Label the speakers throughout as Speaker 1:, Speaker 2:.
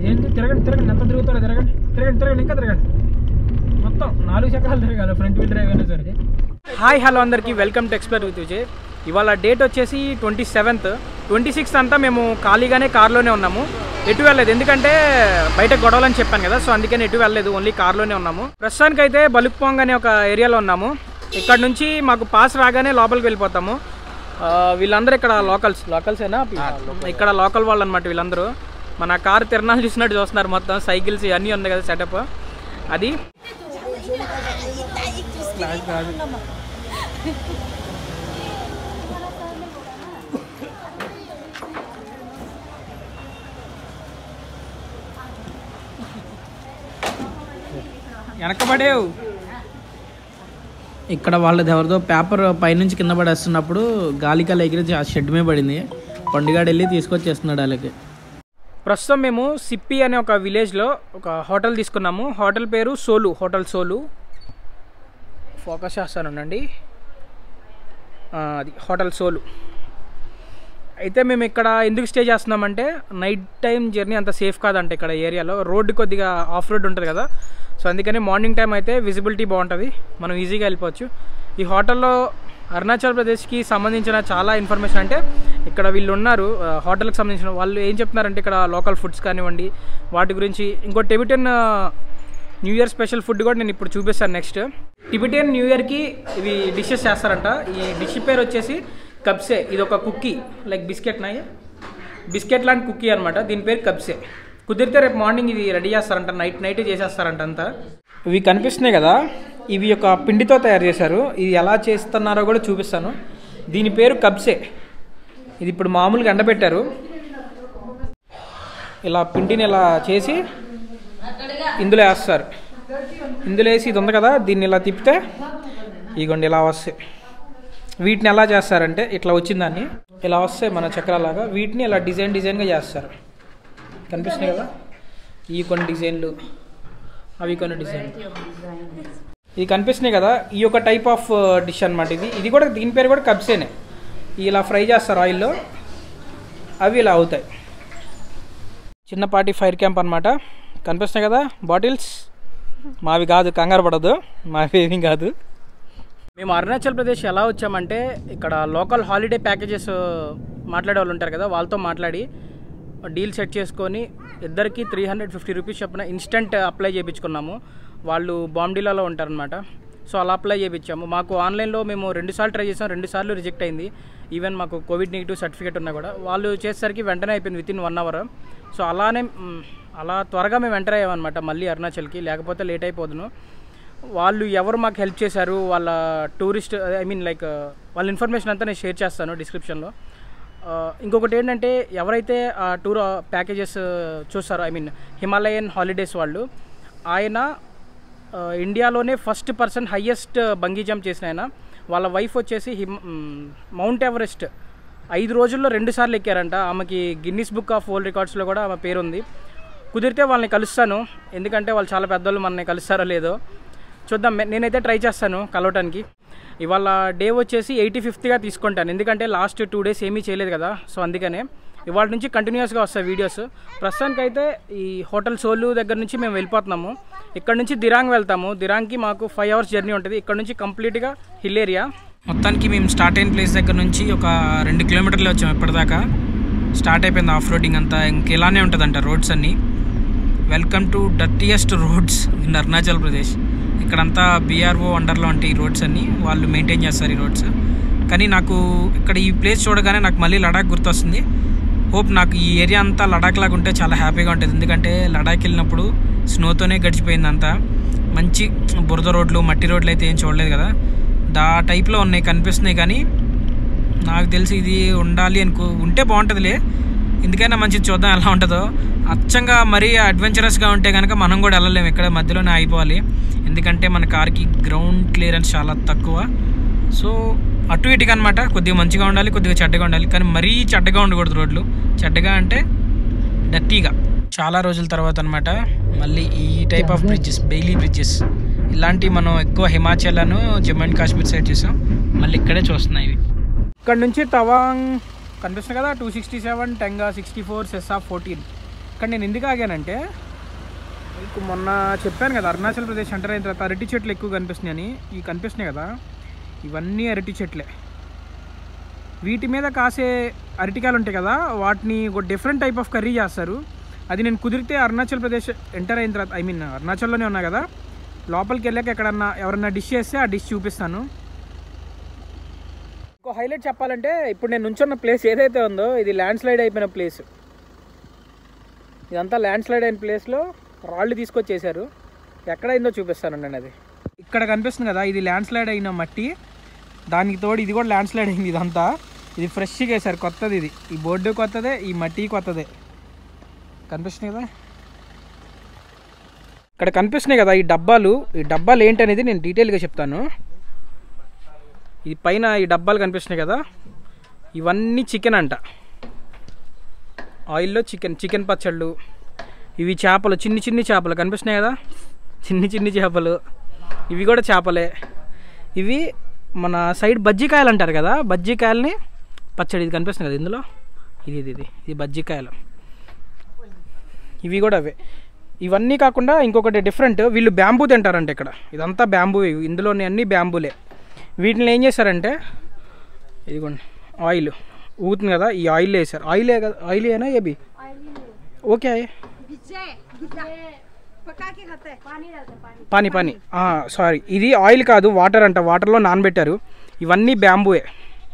Speaker 1: ఏంటి తిరగండి తిరగండి ఎంత తిరుగుతారో తిరగండి తిరగండి తిరగండి ఇంకా తిరగండి మొత్తం నాలుగు చక్రాలు తిరగాలి ఫ్రంట్ వీల్ డ్రైవ్ అయినా సరే హాయ్ హలో అందరికీ welcome to explore with Vijay ఇవాళ డేట్ వచ్చేసి ట్వంటీ సెవెంత్ ట్వంటీ సిక్స్త్ అంతా మేము ఖాళీగానే కార్లోనే ఉన్నాము ఎటు వెళ్ళలేదు ఎందుకంటే బయట గొడవలని చెప్పాను కదా సో అందుకని ఎటు వెళ్ళలేదు ఓన్లీ కార్లోనే ఉన్నాము ప్రస్తుతానికి అయితే బలుక్పాంగ్ అనే ఒక ఏరియాలో ఉన్నాము ఇక్కడ నుంచి మాకు పాస్ రాగానే లోపలికి వెళ్ళిపోతాము ఆ, వీళ్ళందరూ ఇక్కడ లోకల్స్ లోకల్స్ ఏనా ఇక్కడ లోకల్ వాళ్ళు అనమాట వీళ్ళందరూ మన కార్ తిరణాలు చూసినట్టు చూస్తున్నారు మొత్తం సైకిల్స్ ఇవన్నీ ఉంది కదా సెటప్ అది క్లాస్ కాదు వెనకబడేవు
Speaker 2: ఇక్కడ వాళ్ళది ఎవరిదో పేపర్ పైనుంచి కింద పడేస్తున్నప్పుడు గాలికలు ఎగిరి ఆ షెడ్ మీద పడింది పండుగాడు వెళ్ళి తీసుకొచ్చేస్తున్నాడు వాళ్ళకి
Speaker 1: ప్రస్తుతం మేము సిప్పి అనే ఒక విలేజ్లో ఒక హోటల్ తీసుకున్నాము హోటల్ పేరు సోలు హోటల్ సోలు ఫోకస్ చేస్తానండి అది హోటల్ సోలు అయితే మేము ఇక్కడ ఎందుకు స్టే చేస్తున్నామంటే నైట్ టైం జర్నీ అంత సేఫ్ కాదంట ఇక్కడ ఏరియాలో రోడ్డు కొద్దిగా ఆఫ్ రోడ్ ఉంటుంది కదా సో అందుకని మార్నింగ్ టైం అయితే విజిబిలిటీ బాగుంటుంది మనం ఈజీగా వెళ్ళిపోవచ్చు ఈ హోటల్లో అరుణాచల్ ప్రదేశ్కి సంబంధించిన చాలా ఇన్ఫర్మేషన్ అంటే ఇక్కడ వీళ్ళు ఉన్నారు ఆ, హోటల్కి సంబంధించిన వాళ్ళు ఏం చెప్తున్నారంటే ఇక్కడ లోకల్ ఫుడ్స్ కానివ్వండి వాటి గురించి ఇంకో Tibetan new year special food కూడా నేను ఇప్పుడు చూపిస్తాను నెక్స్ట్ టిబిటియన్ న్యూ ఇయర్కి ఇవి డిషెస్ చేస్తారంట ఈ డిష్ పేరు వచ్చేసి కబ్సే ఇది ఒక కుక్కీ లైక్ బిస్కెట్ నాయ బిస్కెట్ లాంటి కుక్కీ అనమాట దీని పేరు కబ్సే కుదిరితే రేపు మార్నింగ్ ఇది రెడీ చేస్తారంట నైట్ నైట్ చేసేస్తారంట అంతా ఇవి కనిపిస్తున్నాయి కదా ఇవి ఒక పిండితో తయారు చేశారు ఇది ఎలా చేస్తున్నారో కూడా చూపిస్తాను దీని పేరు కబ్సే ఇది ఇప్పుడు మామూలుగా ఎండబెట్టారు ఇలా పిండిని ఇలా చేసి ఇందులో వేస్తారు ఇందులో వేసి ఇది ఉంది కదా దీన్ని ఇలా తిప్పితే ఇగోండి ఇలా వస్తాయి వీటిని ఎలా చేస్తారంటే ఇట్లా వచ్చిందాన్ని ఇలా వస్తాయి మన చక్రాలాగా వీటిని ఇలా డిజైన్ డిజైన్గా చేస్తారు కనిపిస్తున్నాయి కదా ఈ కొన్ని డిజైన్లు అవి కొన్ని డిజైన్లు ఇది కనిపిస్తున్నాయి కదా ఈ యొక్క టైప్ ఆఫ్ డిష్ అనమాట ఇది ఇది కూడా దీని పేరు కూడా కబ్సేనే ఇలా ఫ్రై చేస్తారు ఆయిల్లో అవి ఇలా అవుతాయి చిన్నపాటి ఫైర్ క్యాంప్ అనమాట కనిపిస్తున్నాయి కదా బాటిల్స్ మావి కాదు కంగారు పడదు మావి ఏమీ కాదు మేము అరుణాచల్ ప్రదేశ్ ఎలా వచ్చామంటే ఇక్కడ లోకల్ హాలిడే ప్యాకేజెస్ మాట్లాడే వాళ్ళు ఉంటారు కదా వాళ్ళతో మాట్లాడి డీల్ సెట్ చేసుకొని ఇద్దరికి త్రీ హండ్రెడ్ ఫిఫ్టీ రూపీస్ చొప్పున ఇన్స్టెంట్ అప్లై చేయించుకున్నాము వాళ్ళు బాంబిలాలో ఉంటారనమాట సో అలా అప్లై చేయించాము మాకు ఆన్లైన్లో మేము రెండుసార్లు ట్రై చేసాం రెండుసార్లు రిజెక్ట్ అయింది ఈవెన్ మాకు కోవిడ్ నెగిటివ్ సర్టిఫికేట్ ఉన్నా కూడా వాళ్ళు చేసేసరికి వెంటనే అయిపోయింది within one hour so అలానే మ్, అలా త్వరగా మేము ఎంటర్ అయ్యామన్నమాట మళ్ళీ అరుణాచల్కి లేకపోతే లేట్ అయిపోదును వాళ్ళు ఎవరు మాకు హెల్ప్ చేశారు వాళ్ళ టూరిస్ట్ ఐ మీన్ లైక్ వాళ్ళ ఇన్ఫర్మేషన్ అంతా నేను షేర్ చేస్తాను డిస్క్రిప్షన్లో ఆ, ఇంకొకటి ఏంటంటే ఎవరైతే ఆ టూర్ ప్యాకేజెస్ చూస్తారో ఐ మీన్ హిమాలయన్ హాలిడేస్ వాళ్ళు ఆయన ఆ, ఇండియాలోనే first person highest bungee jump చేసిన ఆయన వాళ్ళ వైఫ్ వచ్చేసి హిమ్ మ్, మౌంట్ ఎవరెస్ట్ ఐదు రోజుల్లో రెండు సార్లు ఎక్కారంట ఆమెకి గిన్నిస్ బుక్ ఆఫ్ వరల్డ్ రికార్డ్స్లో కూడా ఆమె పేరుంది కుదిరితే వాళ్ళని కలుస్తాను ఎందుకంటే వాళ్ళు చాలా పెద్దోళ్ళు మనని కలుస్తారో లేదో చూద్దాం మే- నేనైతే ట్రై చేస్తాను కలవటానికి ఇవాళ డే వచ్చేసి ఎయిటీ ఫిఫ్త్గా తీసుకుంటాను ఎందుకంటే లాస్ట్ టూ డేస్ ఏమీ చేయలేదు కదా సో అందుకనే ఇవాళ నుంచి కంటిన్యూస్గా వస్తాయి వీడియోస్ ప్రస్తుతానికైతే ఈ హోటల్ సోలు దగ్గర నుంచి మేము వెళ్ళిపోతున్నాము ఇక్కడ నుంచి దిరాంగ్ వెళ్తాము దిరాంగ్కి మాకు ఫైవ్ అవర్స్ జర్నీ ఉంటుంది ఇక్కడ నుంచి కంప్లీట్గా హిల్ ఏరియా మొత్తానికి మేము స్టార్ట్ అయిన ప్లేస్ దగ్గర నుంచి ఒక రెండు కిలోమీటర్లు వచ్చాము ఇప్పటిదాకా స్టార్ట్ అయిపోయింది ఆఫ్ రోడింగ్ అంతా ఇంక ఇలానే ఉంటుందంట రోడ్స్ అన్నీ welcome to dirtiest roads in Arunachal Pradesh ఇక్కడంతా బీఆర్ఓ అండర్లో అంటే ఈ రోడ్స్ అన్నీ వాళ్ళు మెయింటైన్ చేస్తారు ఈ రోడ్స్ కానీ నాకు ఇక్కడ ఈ ప్లేస్ చూడగానే నాకు మళ్ళీ లడాక్ గుర్తొస్తుంది హోప్ నాకు ఈ ఏరియా అంతా లడాక్ లాగా ఉంటే చాలా హ్యాపీగా ఉంటుంది ఎందుకంటే లడాక్ వెళ్ళినప్పుడు స్నోతోనే గడిచిపోయింది అంతా మంచి బురద రోడ్లు మట్టి రోడ్లు అయితే ఏం చూడలేదు కదా దా టైప్లో ఉన్నాయి కనిపిస్తున్నాయి కానీ నాకు తెలిసి ఇది ఉండాలి అనుకో ఉంటే బాగుంటుందిలే ఎందుకైనా మంచిది చూద్దాం ఎలా ఉంటుందో అచ్చంగా మరీ అడ్వెంచరస్గా ఉంటే కనుక మనం కూడా వెళ్ళలేము ఇక్కడ మధ్యలోనే అయిపోవాలి ఎందుకంటే మన కార్కి గ్రౌండ్ క్లియరెన్స్ చాలా తక్కువ సో అటు ఇటుగా అనమాట కొద్దిగా మంచిగా ఉండాలి కొద్దిగా చెడ్డగా ఉండాలి కానీ మరీ చెడ్డగా ఉండకూడదు రోడ్లు చెడ్డగా అంటే డర్టీగా చాలా రోజుల తర్వాత అనమాట మళ్ళీ ఈ type of bridges Bailey bridges ఇలాంటివి మనం ఎక్కువ హిమాచల్ అను జమ్మూ అండ్ కాశ్మీర్ సైడ్ చూసాం మళ్ళీ ఇక్కడే చూస్తున్నాయి ఇవి ఇక్కడ నుంచి తవాంగ్ కనిపిస్తుంది కదా two sixty seven Tenga sixty four Sessa fourteen ఇక్కడ నేను ఎందుకు ఆగానంటే మీకు మొన్న చెప్పాను కదా అరుణాచల్ ప్రదేశ్ ఎంటర్ అయిన తర్వాత అరటి చెట్లు ఎక్కువ కనిపిస్తున్నాయని ఇవి కనిపిస్తున్నాయి కదా ఇవన్నీ అరటి చెట్లే వీటి మీద కాసే అరటికాయలు ఉంటాయి కదా వాటిని ఒక డిఫరెంట్ టైప్ ఆఫ్ కర్రీ చేస్తారు అది నేను కుదిరితే అరుణాచల్ ప్రదేశ్ ఎంటర్ అయిన తర్వాత ఐ మీన్ అరుణాచల్లోనే ఉన్నా కదా లోపలికి వెళ్ళాక ఎక్కడన్నా ఎవరన్నా డిష్ చేస్తే ఆ డిష్ చూపిస్తాను ఇంకో హైలైట్ చెప్పాలంటే ఇప్పుడు నేను నుంచున్న ప్లేస్ ఏదైతే ఉందో ఇది ల్యాండ్ స్లైడ్ అయిపోయిన ప్లేస్ ఇదంతా ల్యాండ్ స్లైడ్ అయిన ప్లేస్లో రాళ్ళు తీసుకొచ్చేసారు ఎక్కడైందో చూపిస్తాను నేను అది ఇక్కడ కనిపిస్తుంది కదా ఇది ల్యాండ్ స్లైడ్ అయిన మట్టి దానికి తోడు ఇది కూడా ల్యాండ్ స్లైడ్ అయింది ఇదంతా ఇది ఫ్రెష్గా వేసారు కొత్తది ఇది ఈ బోర్డు కొత్తదే ఈ మట్టి కొత్తదే కనిపిస్తుంది కదా ఇక్కడ కనిపిస్తున్నాయి కదా ఈ డబ్బాలు ఈ డబ్బాలు ఏంటనేది నేను డీటెయిల్గా చెప్తాను ఇది పైన ఈ డబ్బాలు కనిపిస్తున్నాయి కదా ఇవన్నీ చికెన్ అంట ఆయిల్లో చికెన్ చికెన్ పచ్చళ్ళు ఇవి చేపలు చిన్ని చిన్ని చేపలు కనిపిస్తున్నాయి కదా చిన్ని చిన్ని చేపలు ఇవి కూడా చేపలే ఇవి మన సైడ్ బజ్జికాయలు అంటారు కదా బజ్జికాయలని పచ్చడి ఇది కనిపిస్తుంది కదా ఇందులో ఇది ఇది ఇది ఇది బజ్జికాయలు ఇవి కూడా అవే ఇవన్నీ కాకుండా ఇంకొకటి డిఫరెంట్ వీళ్ళు బ్యాంబూ తింటారంట ఇక్కడ ఇదంతా బ్యాంబూ ఇందులోని అన్ని బ్యాంబూలే వీటిని ఏం చేశారంటే ఇదిగోండి ఆయిల్ ఊగుతుంది కదా ఈ ఆయిల్ వేసారు ఆయిలే కదా ఆయిల్ ఏనా ఏబి ఓకే
Speaker 3: गिज्जे गिज्जा पका के खाते हैं पानी डालते हैं पानी
Speaker 1: పానీ పానీ సారీ ఇది ఆయిల్ కాదు వాటర్ అంట వాటర్లో నానబెట్టారు ఇవన్నీ బ్యాంబూయే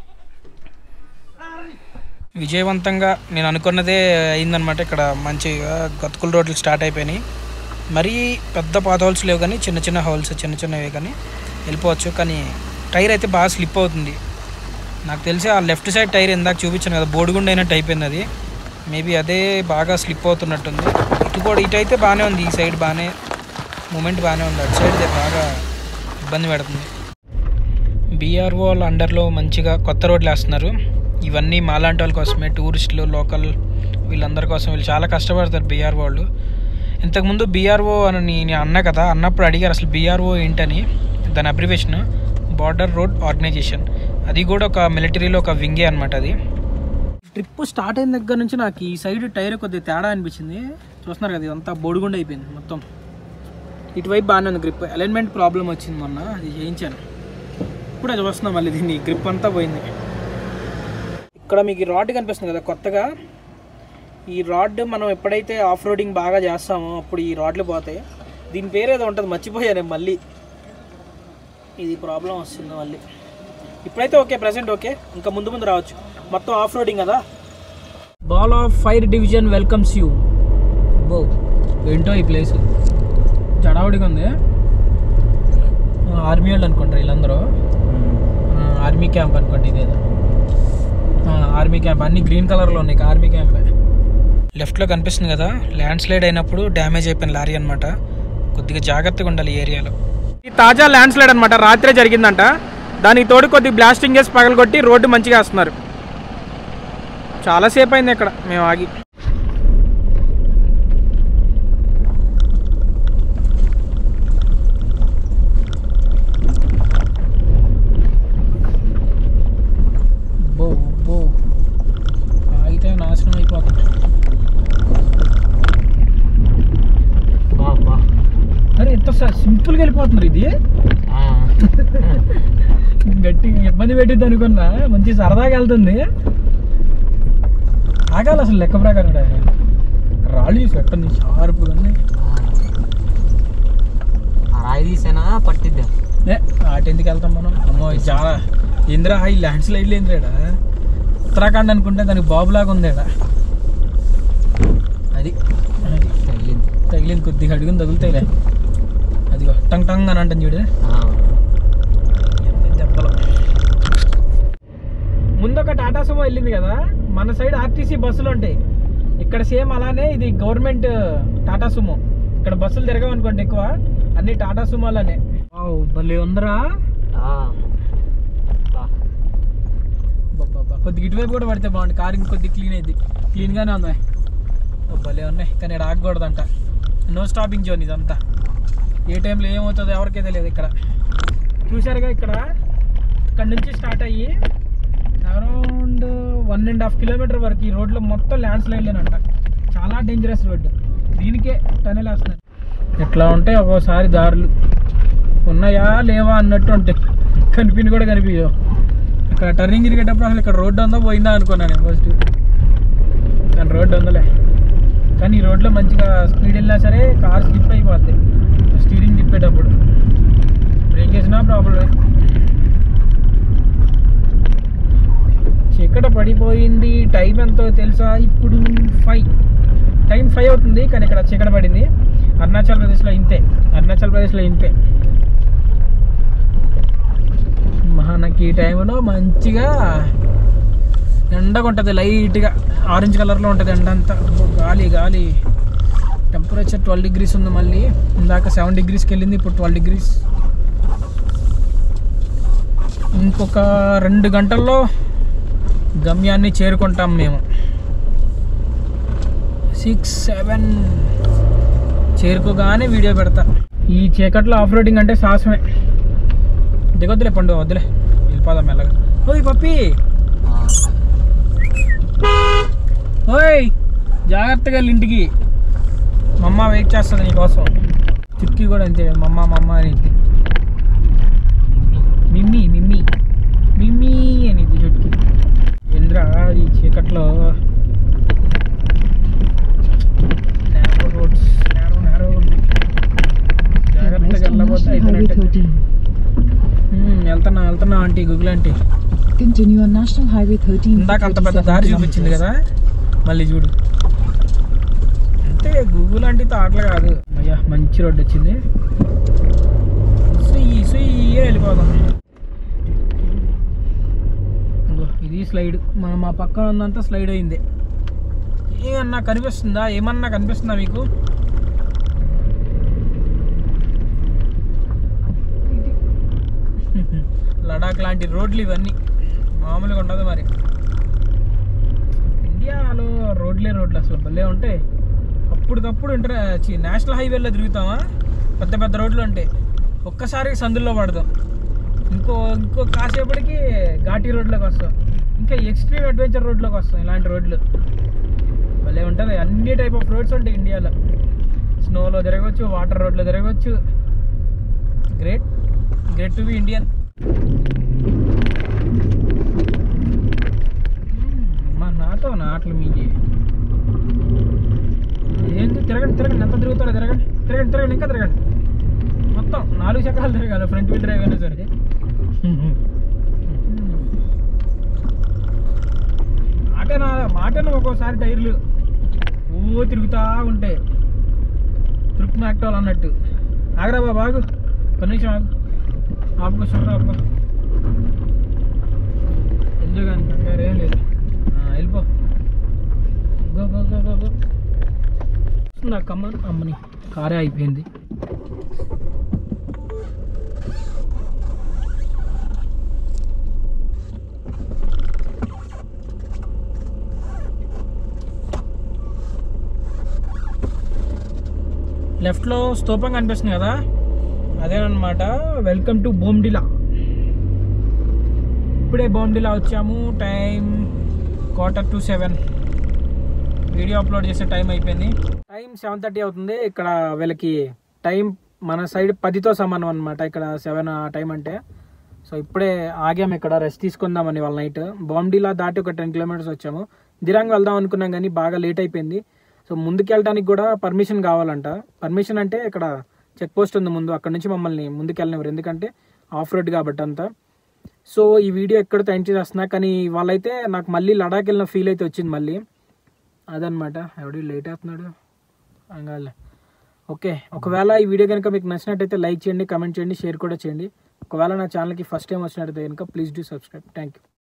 Speaker 1: విజయవంతంగా నేను అనుకున్నదే అయిందనమాట ఇక్కడ మంచిగా గతుకుల రోడ్లు స్టార్ట్ అయిపోయినాయి మరీ పెద్ద పాత హోల్స్ లేవు కానీ చిన్న చిన్న హోల్స్ చిన్న చిన్నవి కానీ వెళ్ళిపోవచ్చు కానీ టైర్ అయితే బాగా స్లిప్ అవుతుంది నాకు తెలిసి ఆ లెఫ్ట్ సైడ్ టైర్ ఇందాక చూపించాను కదా బోడిగుండ అయినట్టు అయిపోయింది అది మేబీ అదే బాగా స్లిప్ అవుతున్నట్టుంది ఇటు కూడా ఇటు అయితే బాగానే ఉంది ఈ సైడ్ బాగానే మూమెంట్ బాగానే ఉంది అటు సైడ్ బాగా ఇబ్బంది పెడుతుంది బీఆర్ఓ వాళ్ళ అండర్లో మంచిగా కొత్త రోడ్లు వేస్తున్నారు ఇవన్నీ మాలాంటి వాళ్ళ కోసమే టూరిస్టులు లోకల్ వీళ్ళందరి కోసం వీళ్ళు చాలా కష్టపడతారు బీఆర్ఓ వాళ్ళు ఇంతకుముందు బీఆర్ఓ అని నేను అన్నా కదా అన్నప్పుడు అడిగారు అసలు బీఆర్ఓ ఏంటని దాని అబ్రివేషన్ బార్డర్ రోడ్ ఆర్గనైజేషన్ అది కూడా ఒక మిలిటరీలో ఒక వింగే అనమాట అది ట్రిప్ స్టార్ట్ అయిన దగ్గర నుంచి నాకు ఈ సైడ్ టైర్ కొద్దిగా తేడా అనిపించింది చూస్తున్నారు కదా ఇదంతా బొడుగుండ అయిపోయింది మొత్తం ఇటువైపు బాగానే ఉంది గ్రిప్ అలైన్మెంట్ ప్రాబ్లం వచ్చింది మొన్న అది చేయించాను ఇప్పుడు అది వస్తున్నాం మళ్ళీ దీన్ని గ్రిప్ అంతా పోయింది ఇక్కడ మీకు ఈ రాడ్ కనిపిస్తుంది కదా కొత్తగా ఈ రాడ్ మనం ఎప్పుడైతే ఆఫ్ రోడింగ్ బాగా చేస్తామో అప్పుడు ఈ రాడ్లు పోతాయి దీని పేరు ఏదో ఉంటుంది మర్చిపోయాను నేను మళ్ళీ ఇది ప్రాబ్లం వస్తుంది మళ్ళీ ఇప్పుడైతే ఓకే ప్రజెంట్ ఓకే ఇంకా ముందు ముందు రావచ్చు మొత్తం ఆఫ్ రోడింగ్ కదా ball of fire division welcomes you బో ఏంటో ఈ ప్లేస్ చడావుడిగా ఉంది ఆర్మీ వాళ్ళు అనుకుంటారు వీళ్ళందరూ ఆర్మీ క్యాంప్ అనుకోండి ఇదేదో ఆర్మీ క్యాంప్ అన్ని గ్రీన్ కలర్లో ఉన్నాయి ఆర్మీ క్యాంప్ లెఫ్ట్లో కనిపిస్తుంది కదా ల్యాండ్ స్లైడ్ అయినప్పుడు డ్యామేజ్ అయిపోయిన లారీ అనమాట కొద్దిగా జాగ్రత్తగా ఉండాలి ఈ ఏరియాలో ఈ తాజా ల్యాండ్ స్లైడ్ అనమాట రాత్రే జరిగిందంట దానికి తోడు కొద్దిగా బ్లాస్టింగ్ చేసి పగలగొట్టి రోడ్డు మంచిగా వేస్తున్నారు చాలాసేపు అయింది ఇక్కడ మేము ఆగి బో బో ఆగితే నాశనం అయిపోతుంది అరే ఎంత సింపుల్గా వెళ్ళిపోతున్నారు ఇది గట్టి ఇబ్బంది పెట్టిద్ది అనుకున్నా మంచి సరదాగా వెళ్తుంది ఆగాలి అసలు లెక్క ప్రకారం ఈడ. రాళ్ళు చూసి ఎట్టుంది షార్ప్గా ఉన్నాయి
Speaker 4: రాయి తీసేనా పట్టిద్దా
Speaker 1: ఏ అటు ఎందుకు వెళ్తాం మనం అమ్మో ఇది చాలా ఇందిరా ఈ ల్యాండ్ స్లైడ్లు ఏంద్రాడా ఉత్తరాఖండ్ అనుకుంటే దానికి బాబులాగా ఉంది ఈడ. అది అది
Speaker 4: తగిలింది
Speaker 1: తగిలింది కొద్దిగా అడుగుని తగులుతాయిలే అదిగో టంగ్ టంగ్ అని అంటాను చూడు
Speaker 4: ఆ,
Speaker 1: ఎన్ని దెబ్బలు ముందు ఒక టాటా సుమో వెళ్ళింది కదా మన సైడ్ ఆర్టీసీ బస్సులు ఉంటాయి ఇక్కడ సేమ్ అలానే ఇది గవర్నమెంట్ టాటా సుమో ఇక్కడ బస్సులు తిరగవు అనుకోండి ఎక్కువ అన్ని టాటా సుమోలనే భలే ఉందరా
Speaker 4: ఆ. బా.
Speaker 1: అబ్బబ్బబ్బా. కొద్దిగా ఇటువైపు కూడా పడితే బాగుంది కార్ ఇంకొద్ది క్లీన్ అయింది క్లీన్గానే ఉంది ఓ, భలే ఉన్నాయి కానీ ఇక్కడ ఆగకూడదంట నో స్టాపింగ్ జోన్ ఇదంతా ఏ టైంలో ఏమవుతుందో ఎవరికీ తెలియదు ఇక్కడ చూసారుగా ఇక్కడ ఇక్కడ నుంచి స్టార్ట్ అయ్యి around one and half kilometer వరకు ఈ రోడ్లో మొత్తం ల్యాండ్ స్లైడ్లేనంట చాలా డేంజరస్ రోడ్డు దీనికే టనెల్ వేస్తున్నారు ఎట్లా ఉంటాయి ఒక్కోసారి దారులు ఉన్నాయా లేవా అన్నట్టు ఉంటాయి కనిపిని కూడా కనిపించవు ఇక్కడ టర్నింగ్ తిరిగేటప్పుడు అసలు ఇక్కడ రోడ్డు ఉందా పోయిందా అనుకున్నాను నేను ఫస్ట్ కానీ రోడ్డు ఉందలే కానీ ఈ రోడ్లో మంచిగా స్పీడ్ వెళ్ళినా సరే కార్ స్కిప్ అయిపోద్ది స్టీరింగ్ తిప్పేటప్పుడు బ్రేక్ వేసినా ప్రాబ్లమే చీకట పడిపోయింది టైం ఎంతో తెలుసా ఇప్పుడు ఫైవ్ టైం ఫైవ్ అవుతుంది కానీ ఇక్కడ చీకట పడింది అరుణాచల్ ప్రదేశ్లో ఇంతే అరుణాచల్ ప్రదేశ్లో ఇంతే మనకి ఈ టైంలో మంచిగా ఎండగా ఉంటుంది లైట్గా ఆరెంజ్ కలర్లో ఉంటుంది ఎండ అంతా అబ్బో, గాలి గాలి టెంపరేచర్ ట్వెల్వ్ డిగ్రీస్ ఉంది మళ్ళీ ఇందాక సెవెన్ డిగ్రీస్కి వెళ్ళింది ఇప్పుడు ట్వెల్వ్ డిగ్రీస్ ఇంకొక రెండు గంటల్లో గమ్యాన్ని చేరుకుంటాం మేము సిక్స్ సెవెన్ చేరుకోగానే వీడియో పెడతా ఈ చీకట్లో ఆఫ్ రోడింగ్ అంటే సాహసమే దిగొద్దులే పండు వద్దులే వెళ్ళిపోదాం మెల్లగా ఓయ్ పప్పి ఓయ్ జాగ్రత్తగా వెళ్ళి ఇంటికి మమ్మ వెయిట్ చేస్తుంది నీకోసం చుక్కి కూడా అంతే మమ్మ మమ్మ అని మిమ్మీ మిమ్మీ మిమ్మీ అని చుట్కి ఇంద్ర ఈ చీకట్లో నేరో రోడ్స్ నేరో నేరో ఉన్నాయి జాగ్రత్తగా వెళ్ళబోతే అయిపోయినట్టే మ్మ్, వెళ్తున్నా వెళ్తున్నా aunty Google aunty
Speaker 5: Continue on National Highway 13.
Speaker 1: ఇందాక అంత పెద్ద దారి చూపించింది కదా మళ్ళీ చూడు అంతే గూగుల్ ఆంటీతో ఆటలు కాదు అయ్యా మంచి రోడ్డు వచ్చింది సుయ్యి సుయ్యి వెళ్ళిపోదాం ఇదిగో, ఇది స్లైడ్ మన మా పక్కన ఉందంతా స్లైడ్ అయింది ఏమన్నా కనిపిస్తుందా ఏమన్నా కనిపిస్తుందా మీకు లడాక్ లాంటి రోడ్లు ఇవన్నీ మామూలుగా ఉండదు మరి ఇండియాలో రోడ్లే రోడ్లు అసలు భలే ఉంటాయి అప్పటికప్పుడు ఇంటర్ ఛీ, నేషనల్ హైవేలో తిరుగుతామా పెద్ద పెద్ద రోడ్లు ఉంటాయి ఒక్కసారి సందుల్లో పడదాం ఇంకో ఇంకో కాసేపటికి ఘాటీ రోడ్లోకి వస్తాం ఇంకా ఎక్స్ట్రీమ్ అడ్వెంచర్ రోడ్లోకి వస్తాం ఇలాంటి రోడ్లు భలే ఉంటుంది అన్ని టైప్ ఆఫ్ రోడ్స్ ఉంటాయి ఇండియాలో స్నోలో తిరగవచ్చు వాటర్ రోడ్లో తిరగవచ్చు great great to be Indian మా నాతో నాట్లు మీకు ఏంటి తిరగండి తిరగండి ఎంత తిరుగుతారో తిరగండి తిరగండి తిరగండి ఇంకా తిరగండి మొత్తం నాలుగు చక్రాలు తిరగాలి ఫ్రంట్ వీల్ డ్రైవ్ అయినా సరే మాటేనా మాటేనా ఒక్కోసారి టైర్లు ఓ తిరుగుతా ఉంటాయి ట్రిప్ యాక్టోల్ అన్నట్టు ఆగరా బాబు ఆగు ఒక నిమిషం ఆగు ఆపుకో చూడరా ఆపుకో ఎంజాయ్ కానీ కంగారు ఏం లేదు ఆ, వెళ్ళిపో go go go go go నా కమ్మ అమ్మని కారే అయిపోయింది లెఫ్ట్లో స్తూపం కనిపిస్తుంది కదా అదేనమాట వెల్కమ్ టు బోమ్డిలా ఇప్పుడే బోమ్డిలా వచ్చాము time quarter to seven video upload చేసే టైం అయిపోయింది టైం సెవెన్ థర్టీ అవుతుంది ఇక్కడ వీళ్ళకి టైం మన సైడ్ పదితో సమానం అనమాట ఇక్కడ సెవెన్ ఆ టైం అంటే సో ఇప్పుడే ఆగాము ఇక్కడ రెస్ట్ తీసుకుందామని వాళ్ళ నైట్ బాంబీలా దాటి ఒక టెన్ కిలోమీటర్స్ వచ్చాము దిరాంగ్ వెళ్దాం అనుకున్నాం కానీ బాగా లేట్ అయిపోయింది సో ముందుకు వెళ్ళడానికి కూడా పర్మిషన్ కావాలంట పర్మిషన్ అంటే ఇక్కడ చెక్ పోస్ట్ ఉంది ముందు అక్కడ నుంచి మమ్మల్ని ముందుకు వెళ్ళనివ్వరు ఎందుకంటే ఆఫ్ రోడ్ కాబట్టి అంతా సో ఈ వీడియో ఎక్కడితో ఎండ్ చేస్తున్నా కానీ వాళ్ళైతే నాకు మళ్ళీ లడాక్ వెళ్ళిన ఫీల్ అయితే వచ్చింది మళ్ళీ అదనమాట ఎవడి లేట్ అవుతున్నాడు అంగాలే ఓకే ఒకవేళ ఈ వీడియో కనుక మీకు నచ్చినట్టయితే లైక్ చేయండి కమెంట్ చేయండి షేర్ కూడా చేయండి ఒకవేళ నా ఛానల్కి ఫస్ట్ టైం వచ్చినట్టయితే కనుక please do subscribe thank you